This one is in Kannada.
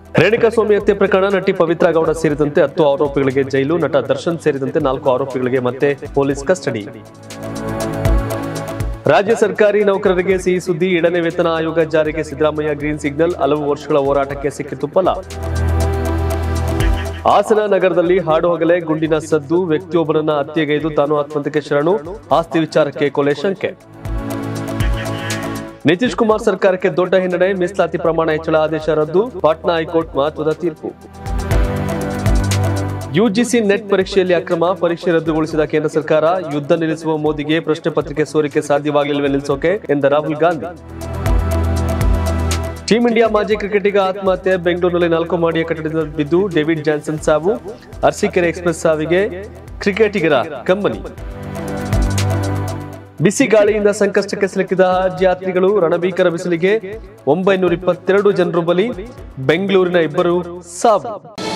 ರೇಣುಕಾಸ್ವಾಮಿ ಹತ್ಯೆ ಪ್ರಕರಣ ನಟಿ ಪವಿತ್ರ ಗೌಡ ಸೇರಿದಂತೆ ಹತ್ತು ಆರೋಪಿಗಳಿಗೆ ಜೈಲು ನಟ ದರ್ಶನ್ ಸೇರಿದಂತೆ ನಾಲ್ಕು ಆರೋಪಿಗಳಿಗೆ ಮತ್ತೆ ಪೊಲೀಸ್ ಕಸ್ಟಡಿ ರಾಜ್ಯ ಸರ್ಕಾರಿ ನೌಕರರಿಗೆ ಸಿಹಿ ಸುದ್ದಿ ಎರಡನೇ ವೇತನ ಆಯೋಗ ಜಾರಿಗೆ ಸಿದ್ದರಾಮಯ್ಯ ಗ್ರೀನ್ ಸಿಗ್ನಲ್ ಹಲವು ವರ್ಷಗಳ ಹೋರಾಟಕ್ಕೆ ಸಿಕ್ಕಿತು ಫಲ ಹಾಸನ ನಗರದಲ್ಲಿ ಹಾಡು ಹಗಲೇ ಗುಂಡಿನ ಸದ್ದು ವ್ಯಕ್ತಿಯೊಬ್ಬರನ್ನ ಹತ್ಯೆಗೈದು ತಾನು ಆತ್ಮಹತ್ಯೆಗೆ ಶರಣು ಆಸ್ತಿ ವಿಚಾರಕ್ಕೆ ಕೊಲೆ ಶಂಕೆ ನಿತೀಶ್ ಕುಮಾರ್ ಸರ್ಕಾರಕ್ಕೆ ದೊಡ್ಡ ಹಿನ್ನಡೆ ಮೀಸಲಾತಿ ಪ್ರಮಾಣ ಹೆಚ್ಚಳ ಆದೇಶ ರದ್ದು ಪಾಟ್ನಾ ಹೈಕೋರ್ಟ್ ಮಹತ್ವದ ತೀರ್ಪು ಯುಜಿಸಿ ನೆಟ್ ಪರೀಕ್ಷೆಯಲ್ಲಿ ಅಕ್ರಮ ಪರೀಕ್ಷೆ ರದ್ದುಗೊಳಿಸಿದ ಕೇಂದ್ರ ಸರ್ಕಾರ ಯುದ್ಧ ನಿಲ್ಲಿಸುವ ಮೋದಿಗೆ ಪ್ರಶ್ನೆ ಪತ್ರಿಕೆ ಸೋರಿಕೆ ಸಾಧ್ಯವಾಗಲಿಲ್ಲವೇ ನಿಲ್ಲಿಸೋಕೆ ಎಂದ ರಾಹುಲ್ ಗಾಂಧಿ ಟೀಂ ಇಂಡಿಯಾ ಮಾಜಿ ಕ್ರಿಕೆಟಿಗ ಆತ್ಮಹತ್ಯೆ ಬೆಂಗಳೂರಿನಲ್ಲಿ ನಾಲ್ಕು ಮಾಡಿಯ ಕಟ್ಟಡದಿಂದ ಬಿದ್ದು ಡೇವಿಡ್ ಜಾನ್ಸನ್ ಸಾವು ಅರ್ಸಿಕೆರೆ ಎಕ್ಸ್ಪ್ರೆಸ್ ಸಾವಿಗೆ ಕ್ರಿಕೆಟಿಗರ ಕಂಬನಿ ಬಿಸಿ ಗಾಳಿಯಿಂದ ಸಂಕಷ್ಟಕ್ಕೆ ಸಿಲುಕಿದ ಹಜ್ ಯಾತ್ರಿಗಳು ರಣಭೀಕರ ಬಿಸಿಲಿಗೆ ಒಂಬೈನೂರ ಇಪ್ಪತ್ತೆರಡು ಜನರು ಬಲಿ ಬೆಂಗಳೂರಿನ ಇಬ್ಬರು ಸಾವು